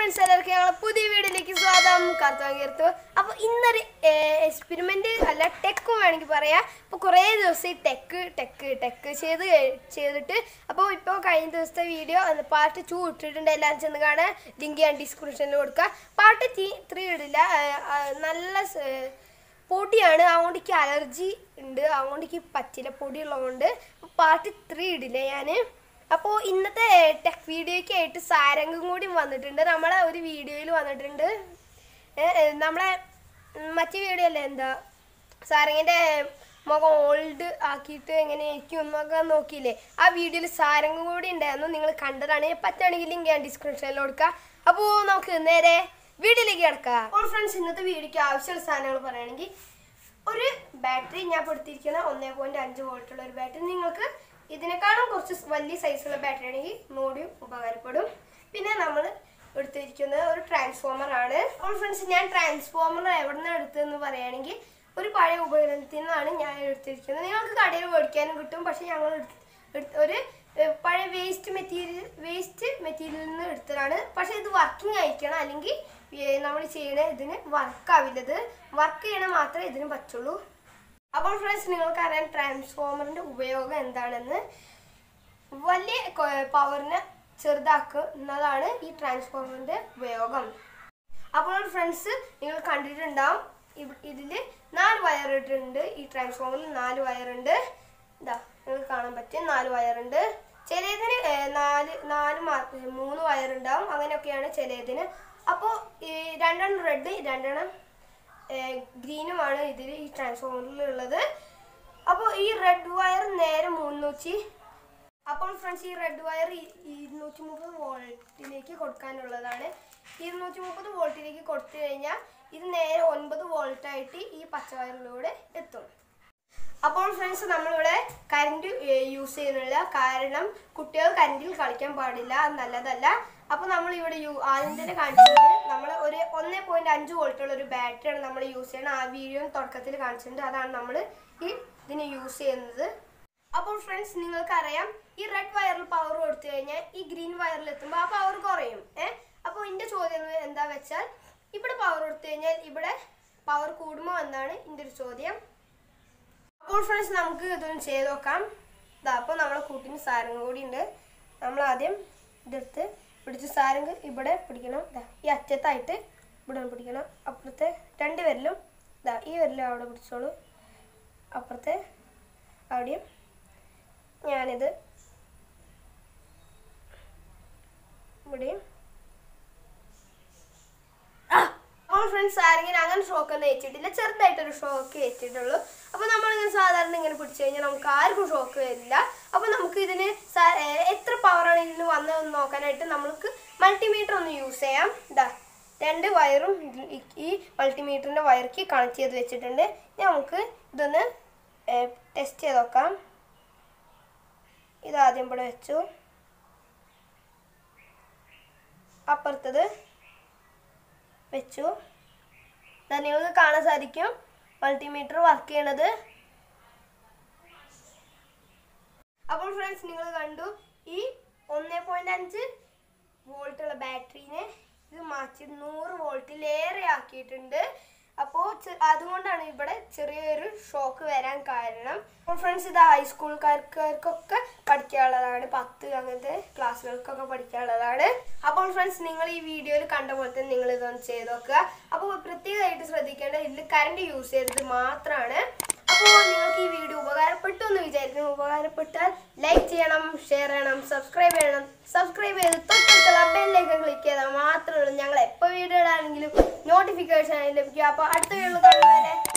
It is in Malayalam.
ഫ്രണ്ട്സ് എല്ലാവർക്കും ഞങ്ങളെ പുതിയ വീഡിയോയിലേക്ക് സ്വാഗതം കർത്താങ്കീർത്തു അപ്പോൾ ഇന്നൊരു എക്സ്പെരിമെന്റ് അല്ല ടെക്കും വേണമെങ്കിൽ പറയാം അപ്പോൾ കുറേ ദിവസം ഈ ടെക്ക് ടെക്ക് ടെക്ക് ചെയ്ത് കഴി- ചെയ്തിട്ട് അപ്പോൾ ഇപ്പോൾ കഴിഞ്ഞ ദിവസത്തെ വീഡിയോ പാർട്ട് ടു ഇട്ടിട്ടുണ്ട് എല്ലാവരും ചെന്ന് കാണാൻ ലിങ്ക് ഞാൻ ഡിസ്ക്രിപ്ഷനിൽ കൊടുക്കുക പാർട്ട് ത്രീ ത്രീ ഇടില്ല ആ, ആ, നല്ല സ്- പൊടിയാണ് അതുകൊണ്ട് എനിക്ക് അലർജി ഉണ്ട് അതുകൊണ്ട് എനിക്ക് പറ്റില്ല പൊടിയുള്ളതുകൊണ്ട് പാർട്ട് ത്രീ ഇടില്ല ഞാൻ അപ്പോൾ ഇന്നത്തെ ടെക് വീഡിയോയ്ക്ക് ആയിട്ട് സാരംഗും കൂടി വന്നിട്ടുണ്ട് നമ്മളെ ഒരു വീഡിയോയിൽ വന്നിട്ടുണ്ട് ഏ, ഏ, നമ്മളെ ഉം, മറ്റേ വീഡിയോ അല്ലേ എന്താ സാരംഗിൻ്റെ മുഖം ഓൾഡ് ആക്കിയിട്ട് എങ്ങനെ ഇരിക്കും എന്നൊക്കെ നോക്കിയില്ലേ ആ വീഡിയോയിൽ സാരംഗും കൂടി ഉണ്ടായിരുന്നു നിങ്ങൾ കണ്ടതാണ് പറ്റുകയാണെങ്കിൽ ലിങ്ക് ഞാൻ ഡിസ്ക്രിപ്ഷനിൽ കൊടുക്കുക അപ്പോൾ നമുക്ക് നേരെ വീഡിയോയിലേക്ക് കിടക്കാം അപ്പോൾ ഫ്രണ്ട്സ് ഇന്നത്തെ വീഡിയോയ്ക്ക് ആവശ്യമുള്ള സാധനങ്ങൾ പറയുകയാണെങ്കിൽ ഒരു ബാറ്ററി ഞാൻ പെടുത്തിയിരിക്കുന്ന ഒന്നേ പോയിന്റ് അഞ്ച് വോൾട്ടുള്ള ഒരു ബാറ്ററി നിങ്ങൾക്ക് ഇതിനേക്കാളും കുറച്ച് വലിയ സൈസുള്ള ബാറ്ററി ആണെങ്കിൽ നോടിയും ഉപകാരപ്പെടും പിന്നെ നമ്മൾ എടുത്തിരിക്കുന്നത് ഒരു ട്രാൻസ്ഫോമർ ആണ് അപ്പോൾ ഫ്രണ്ട്സ് ഞാൻ ട്രാൻസ്ഫോമർ എവിടെ നിന്ന് എടുത്തതെന്ന് പറയുകയാണെങ്കിൽ ഒരു പഴയ ഉപകരണത്തിൽ നിന്നാണ് ഞാൻ എടുത്തിരിക്കുന്നത് നിങ്ങൾക്ക് കടയിൽ മേടിക്കാനും കിട്ടും പക്ഷെ ഞങ്ങൾ എടുത്ത് എടുത്ത് ഒരു ഏഹ്, പഴയ വേസ്റ്റ് മെറ്റീരിയൽ വേസ്റ്റ് മെറ്റീരിയലിൽ നിന്ന് എടുത്തതാണ് പക്ഷെ ഇത് വർക്കിംഗ് ആയിരിക്കണം അല്ലെങ്കിൽ നമ്മൾ ചെയ്യണ ഇതിന് വർക്ക് ആവില്ല ഇത് വർക്ക് ചെയ്യണ മാത്രമേ ഇതിന് പറ്റുള്ളൂ അപ്പോൾ ഫ്രണ്ട്സ് നിങ്ങൾക്കറിയാം ട്രാൻസ്ഫോമറിന്റെ ഉപയോഗം എന്താണെന്ന് വലിയ പവറിനെ ചെറുതാക്കുന്നതാണ് ഈ ട്രാൻസ്ഫോമറിന്റെ ഉപയോഗം അപ്പോൾ ഫ്രണ്ട്സ് നിങ്ങൾ കണ്ടിട്ടുണ്ടാവും ഇതിൽ നാല് വയർ ഇട്ടിട്ടുണ്ട് ഈ ട്രാൻസ്ഫോമറിൽ നാല് വയറുണ്ട് ഇതാ നിങ്ങൾക്ക് കാണാൻ പറ്റും നാല് വയറുണ്ട് ചിലതിന് ഏർ, നാല് നാല് മാ- മൂന്ന് വയറുണ്ടാവും അങ്ങനെയൊക്കെയാണ് ചിലതിന് അപ്പോൾ ഈ രണ്ടെണ്ണം റെഡ് രണ്ടെണ്ണം ഗ്രീനുമാണ് ഇതിൽ ഈ ട്രാൻസ്ഫോമറിൽ ഉള്ളത് അപ്പോൾ ഈ റെഡ് വയർ നേരെ മുന്നൂറ്റി അപ്പോൾ ഫ്രണ്ട്സ് ഈ റെഡ് വയർ ഇരുന്നൂറ്റി മുപ്പത് വോൾട്ടിലേക്ക് കൊടുക്കാനുള്ളതാണ് ഇരുന്നൂറ്റി മുപ്പത് വോൾട്ടിലേക്ക് കൊടുത്തു കഴിഞ്ഞാൽ ഇത് നേരെ ഒൻപത് വോൾട്ടായിട്ട് ഈ പച്ച വയറിലൂടെ എത്തും അപ്പോൾ ഫ്രണ്ട്സ് നമ്മളിവിടെ കറണ്ട് യൂസ് ചെയ്യുന്നില്ല കാരണം കുട്ടികൾ കറണ്ടിൽ കളിക്കാൻ പാടില്ല അത് നല്ലതല്ല അപ്പോൾ നമ്മൾ ഇവിടെ യു ആദ്യം തന്നെ കാണിച്ചത് നമ്മൾ ഒരു ഒന്നേ പോയിന്റ് അഞ്ച് വോൾട്ടുള്ള ഒരു ബാറ്ററിയാണ് നമ്മൾ യൂസ് ചെയ്യുന്നത് ആ വീഡിയോ തുടക്കത്തിൽ കാണിച്ചിട്ടുണ്ട് അതാണ് നമ്മൾ ഈ ഇതിന് യൂസ് ചെയ്യുന്നത് അപ്പോൾ ഫ്രണ്ട്സ് നിങ്ങൾക്കറിയാം ഈ റെഡ് വയറിൽ പവർ കൊടുത്തു കഴിഞ്ഞാൽ ഈ ഗ്രീൻ വയറിൽ എത്തുമ്പോൾ ആ പവർ കുറയും ഏ അപ്പോൾ എൻ്റെ ചോദ്യം എന്താ വെച്ചാൽ ഇവിടെ പവർ കൊടുത്തു കഴിഞ്ഞാൽ ഇവിടെ പവർ കൂടുമോ എന്നാണ് എൻ്റെ ഒരു ചോദ്യം അപ്പോൾ ഫ്രണ്ട്സ് നമുക്ക് ഇതൊന്ന് ചെയ്ത് നോക്കാം ഇതാ അപ്പോൾ നമ്മളെ കൂട്ടിന് സാരംഗ് കൂടി ഉണ്ട് നമ്മൾ ആദ്യം ഇതെടുത്ത് പിടിച്ച് സാരംഗ് ഇവിടെ പിടിക്കണം ഇതാ ഈ അറ്റത്തായിട്ട് ഇവിടെ ഒന്ന് പിടിക്കണം അപ്പുറത്തെ രണ്ട് വിരലും ഇതാ ഈ വിരലും അവിടെ പിടിച്ചോളൂ അപ്പുറത്തെ അവിടെയും ഞാനിത് ഇവിടെയും അപ്പോൾ ഫ്രണ്ട്സ് ആരെങ്കിലും അങ്ങനെ ഷോക്ക് ഒന്നും ഏറ്റിട്ടില്ല ചെറുതായിട്ടൊരു ഷോക്ക് ഏറ്റിട്ടുള്ളൂ അപ്പോൾ നമ്മളിങ്ങനെ സാധാരണ ഇങ്ങനെ പിടിച്ചു കഴിഞ്ഞാൽ നമുക്ക് ആർക്കും ഷോക്ക് വരില്ല അപ്പോൾ നമുക്ക് ഇതിന് സ- ഏർ എത്ര പവറാണ് ഇതിന് വന്നതെന്ന് നോക്കാനായിട്ട് നമുക്ക് മൾട്ടിമീറ്റർ ഒന്ന് യൂസ് ചെയ്യാം ഇതാ രണ്ട് വയറും ഇതിൽ ഈ- ഈ മൾട്ടിമീറ്ററിൻ്റെ വയർക്ക് കണക്ട് ചെയ്ത് വെച്ചിട്ടുണ്ട് ഇനി നമുക്ക് ഇതൊന്ന് ടെസ്റ്റ് ചെയ്ത് നോക്കാം ഇതാദ്യം ഇവിടെ വെച്ചു അപ്പുറത്തത് വെച്ചു ദാ നിങ്ങൾക്ക് കാണാൻ സാധിക്കും മൾട്ടിമീറ്റർ വർക്ക് ചെയ്യണത് അപ്പോൾ ഫ്രണ്ട്സ് നിങ്ങൾ കണ്ടു ഈ ഒന്നേ പോയിന്റ് അഞ്ച് വോൾട്ടുള്ള ബാറ്ററീനെ ഇത് മാറ്റി നൂറ് വോൾട്ടിലേറെ ആക്കിയിട്ടുണ്ട് അപ്പോൾ അതുകൊണ്ടാണ് ഇവിടെ ചെറിയൊരു ഷോക്ക് വരാൻ കാരണം അപ്പോൾ ഫ്രണ്ട്സ് ഇത് ഹൈസ്കൂൾക്കാർക്കൊക്കെ പഠിക്കാനുള്ളതാണ് പത്ത് അങ്ങനത്തെ ക്ലാസ്സുകൾക്കൊക്കെ പഠിക്കാനുള്ളതാണ് അപ്പോൾ ഫ്രണ്ട്സ് നിങ്ങൾ ഈ വീഡിയോയിൽ കണ്ട പോലെ തന്നെ നിങ്ങൾ ഇതൊന്ന് ചെയ്ത് നോക്കുക അപ്പോൾ പ്രത്യേകമായിട്ട് ശ്രദ്ധിക്കേണ്ട ഇതിൽ കറണ്ട് യൂസ് ചെയ്തത് മാത്രമാണ് അപ്പോൾ നിങ്ങൾക്ക് ഈ വീഡിയോ ഉപകാരപ്പെട്ടു എന്ന് വിചാരിക്കുന്നു ഉപകാരപ്പെട്ടാൽ ലൈക്ക് ചെയ്യണം ഷെയർ ചെയ്യണം സബ്സ്ക്രൈബ് ചെയ്യണം സബ്സ്ക്രൈബ് ചെയ്ത് തൊട്ടടുത്തുള്ള ബെല്ലേക്ക് ക്ലിക്ക് ചെയ്താൽ മാത്രമേ ഉള്ളൂ ഞങ്ങൾ എപ്പോൾ വീഡിയോ ഇടാണെങ്കിലും നോട്ടിഫിക്കേഷൻ ലഭിക്കും അപ്പോൾ അടുത്ത വീഡിയോ കാണുന്നവരെ